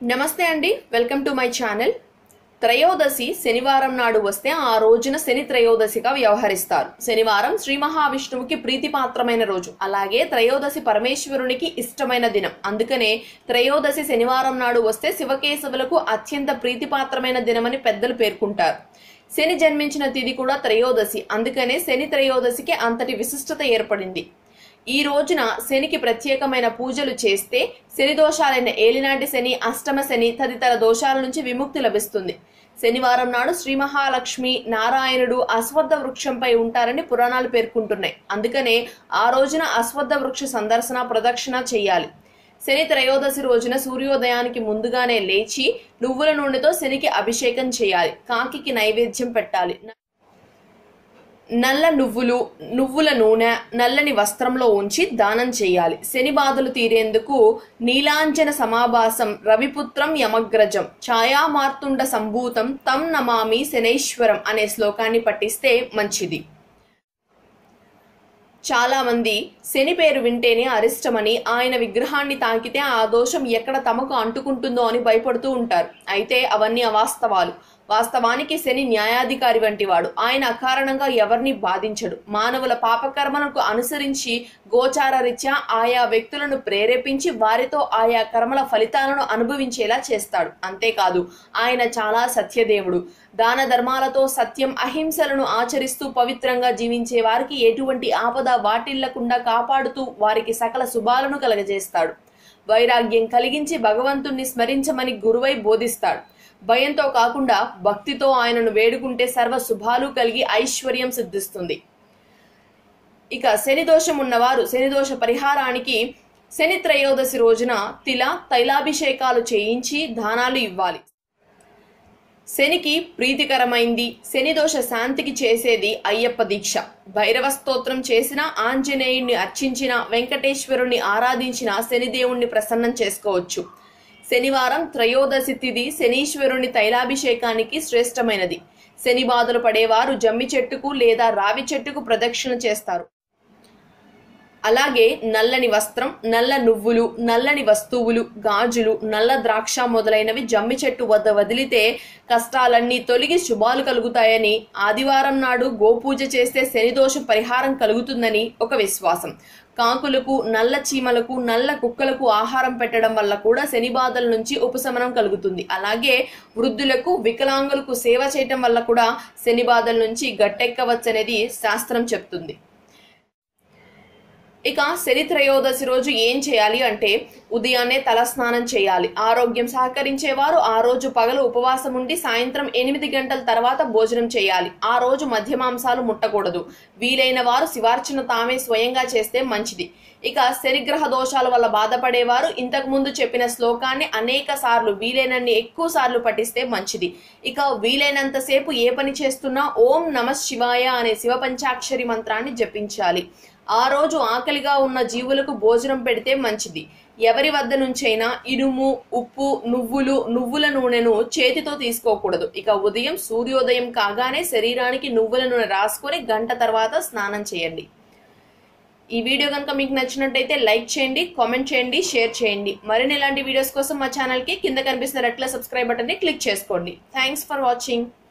నమస్తే అండి welcome to my channel త్రయోదశి శనివారం నాడు వస్తే ఆ రోజున శని త్రయోదశిగా వ్యవహరిస్తారు శనివారం శ్రీ మహావిష్ణువుకి ప్రీతిపాత్రమైన రోజు అలాగే త్రయోదశి పరమేశ్వరునికి ఇష్టమైన దినం అందుకనే త్రయోదశి శనివారం నాడు వస్తే శివకేశవులకు అత్యంత ప్రీతిపాత్రమైన దినమని పెద్దలు పేర్కొంటారు శని జన్మించిన తిథి కూడా త్రయోదశి అందుకనే శని త్రయోదశికి అంతటి విశిష్టత ఏర్పడింది ఈ రోజున శనికి ప్రత్యేకమైన పూజలు చేస్తే శని దోషాలైన ఏలినాటి శని అష్టమ శని తదితర దోషాల నుంచి విముక్తి లభిస్తుంది శనివారం నాడు శ్రీ మహాలక్ష్మి నారాయణుడు అశ్వత్థ వృక్షంపై ఉంటారని పురాణాలు పేర్కొంటున్నాయి అందుకనే ఆ రోజున అశ్వత్థ వృక్ష సందర్శన ప్రదక్షిణ చేయాలి శని త్రయోదశి రోజున సూర్యోదయానికి ముందుగానే లేచి నువ్వుల నూనెతో శనికి అభిషేకం చేయాలి కాకికి నైవేద్యం పెట్టాలి నల్ల నువ్వులు నువ్వుల నూనె నల్లని వస్త్రంలో ఉంచి దానం చేయాలి శని బాధలు తీరేందుకు నీలాంజన సమాభాసం రవిపుత్రం యమగ్రజం ఛాయామార్తుండ సంభూతం తం నమామి శనైశ్వరం అనే శ్లోకాన్ని పఠిస్తే మంచిది చాలా మంది శని పేరు వింటేనే అరిష్టమని ఆయన విగ్రహాన్ని తాకితే ఆ దోషం ఎక్కడ తమకు అంటుకుంటుందో అని భయపడుతూ ఉంటారు అయితే అవన్నీ అవాస్తవాలు వాస్తవానికి శని న్యాయాధికారి వంటి వాడు ఆయన అకారణంగా ఎవరిని బాధించడు మానవుల పాపకర్మలకు అనుసరించి గోచార రీత్యా ఆయా వ్యక్తులను ప్రేరేపించి వారితో ఆయా కర్మల ఫలితాలను అనుభవించేలా చేస్తాడు అంతేకాదు ఆయన చాలా సత్యదేవుడు దాన ధర్మాలతో సత్యం అహింసలను ఆచరిస్తూ పవిత్రంగా జీవించే వారికి ఎటువంటి ఆపద వాటిల్లకుండా కాపాడుతూ వారికి సకల శుభాలను కలగజేస్తాడు వైరాగ్యం కలిగించి భగవంతుణ్ణి స్మరించమని గురువై బోధిస్తాడు భయంతో కాకుండా భక్తితో ఆయనను వేడుకుంటే సర్వ శుభాలు కలిగి ఐశ్వర్యం సిద్ధిస్తుంది ఇక శని దోషం ఉన్నవారు శని దోష పరిహారానికి శని త్రయోదశి రోజున తిల తైలాభిషేకాలు చేయించి దానాలు ఇవ్వాలి శనికి ప్రీతికరమైంది శని దోష శాంతికి చేసేది అయ్యప్ప దీక్ష భైరవ స్తోత్రం చేసిన ఆంజనేయుణ్ణి అర్చించిన వెంకటేశ్వరుణ్ణి ఆరాధించిన శనిదేవుణ్ణి ప్రసన్నం చేసుకోవచ్చు శనివారం త్రయోదశి తిథి శనీశ్వరుని తైలాభిషేకానికి శ్రేష్టమైనది శని బాధలు పడేవారు జమ్మి చెట్టుకు లేదా రావి చెట్టుకు ప్రదక్షిణ చేస్తారు అలాగే నల్లని వస్త్రం నల్ల నువ్వులు నల్లని వస్తువులు గాజులు నల్ల ద్రాక్ష మొదలైనవి జమ్మి చెట్టు వద్ద వదిలితే కష్టాలన్నీ తొలగి శుభాలు కలుగుతాయని ఆదివారం నాడు గోపూజ చేస్తే శనిదోష పరిహారం కలుగుతుందని ఒక విశ్వాసం కాకులకు నల్ల చీమలకు నల్ల కుక్కలకు ఆహారం పెట్టడం వల్ల కూడా శని బాధల నుంచి ఉపశమనం కలుగుతుంది అలాగే వృద్ధులకు వికలాంగులకు సేవ చేయటం వల్ల కూడా శని బాధల నుంచి గట్టెక్కవచ్చనేది శాస్త్రం చెప్తుంది ఇక శని త్రయోదశి రోజు ఏం చేయాలి అంటే ఉదయాన్నే తలస్నానం చేయాలి ఆరోగ్యం సహకరించేవారు ఆ రోజు పగలు ఉపవాసం ఉండి సాయంత్రం ఎనిమిది గంటల తర్వాత భోజనం చేయాలి ఆ రోజు మధ్య మాంసాలు ముట్టకూడదు వీలైన వారు శివార్చన తామే స్వయంగా చేస్తే మంచిది ఇక శనిగ్రహ దోషాల వల్ల బాధపడేవారు ఇంతకు ముందు చెప్పిన శ్లోకాన్ని అనేక సార్లు వీలైనన్ని ఎక్కువ సార్లు పఠిస్తే మంచిది ఇక వీలైనంతసేపు ఏ పని చేస్తున్నా ఓం నమ శివాయ అనే శివ పంచాక్షరి మంత్రాన్ని జపించాలి ఆ రోజు ఆకలిగా ఉన్న జీవులకు భోజనం పెడితే మంచిది ఎవరి వద్ద నుంచైనా ఇనుము ఉప్పు నువ్వులు నువ్వుల నూనెను చేతితో తీసుకోకూడదు ఇక ఉదయం సూర్యోదయం కాగానే శరీరానికి నువ్వుల నూనె రాసుకొని గంట తర్వాత స్నానం చేయండి ఈ వీడియో కనుక మీకు నచ్చినట్టయితే లైక్ చేయండి కామెంట్ చేయండి షేర్ చేయండి మరిన్ని ఇలాంటి వీడియోస్ కోసం మా ఛానల్కి కింద కనిపిస్తున్న రెట్ల సబ్స్క్రైబ్ బటన్ని క్లిక్ చేసుకోండి థ్యాంక్స్ ఫర్ వాచింగ్